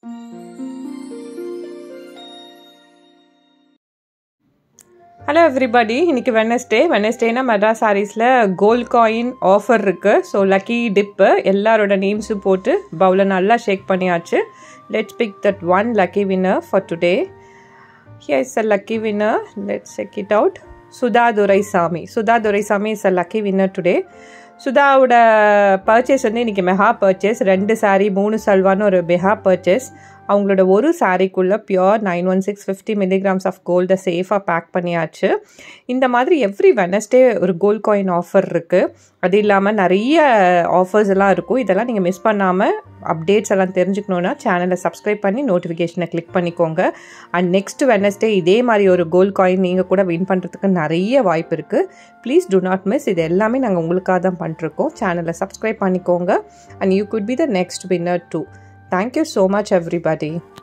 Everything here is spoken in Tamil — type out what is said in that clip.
ஹலோ எவ்ரிபடி இன்னைக்கு வெனஸ்டே வெனஸ்டேனா மெட்ரா சாரீஸில் கோல்ட் காயின் ஆஃபர் இருக்குது ஸோ லக்கி டிப்பு எல்லாரோட நேம்ஸும் போட்டு பவுலில் நல்லா ஷேக் பண்ணியாச்சு let's pick that one lucky winner for today here is a lucky winner let's check it out Sudha Duraisamy Sudha Duraisamy is a lucky winner today சுதாவோட பர்ச்சேஸ் வந்து இன்றைக்கி மெகா பர்ச்சேஸ் ரெண்டு சாரீ மூணு சல்வான்னு ஒரு மெகா பர்ச்சேஸ் அவங்களோட ஒரு சாரீக்குள்ளே pure nine one six fifty milligrams of கோல்டை சேஃபாக பேக் பண்ணியாச்சு இந்த மாதிரி எவ்ரி வெனஸ்டே ஒரு கோல்ட் காயின் ஆஃபர் இருக்குது அது இல்லாமல் நிறைய ஆஃபர்ஸ் எல்லாம் இருக்கும் இதெல்லாம் நீங்கள் மிஸ் பண்ணாமல் அப்டேட்ஸ் எல்லாம் தெரிஞ்சுக்கணுன்னா சேனலை சப்ஸ்கிரைப் பண்ணி நோட்டிஃபிகேஷனை கிளிக் பண்ணிக்கோங்க அண்ட் நெக்ஸ்ட் வெனஸ்டே இதே மாதிரி ஒரு கோல்ட் காயின் நீங்கள் கூட வின் பண்ணுறதுக்கு நிறைய வாய்ப்பு இருக்குது ப்ளீஸ் டூ நாட் மிஸ் இது எல்லாமே நாங்கள் உங்களுக்காக தான் பண்ணிருக்கோம் சேனலை சப்ஸ்கிரைப் பண்ணிக்கோங்க and you could be the next winner too Thank you so much, everybody.